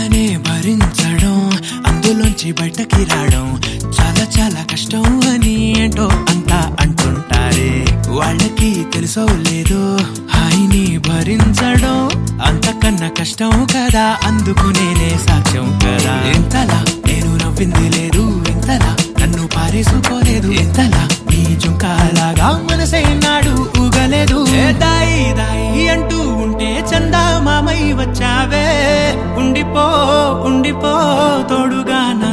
బాధనే భరించడం అందులోంచి బయటకి రావడం చాలా చాలా కష్టం అని ఏంటో అంతా అంటుంటారే వాళ్ళకి తెలుసో లేదో హాయిని భరించడం అంతకన్నా కష్టం కదా అందుకు నేనే సాక్ష్యం కదా ఎంతలా నేను నవ్వింది లేదు ఎంతలా నన్ను పారేసుకోలేదు ఎంతలా నీ జుంకాలాగా మనసే నాడు ఊగలేదు ఏ దాయి దాయి అంటూ ఉంటే చందా మామై వచ్చావే ఉండిపో ఉండిపో తోడుగా నా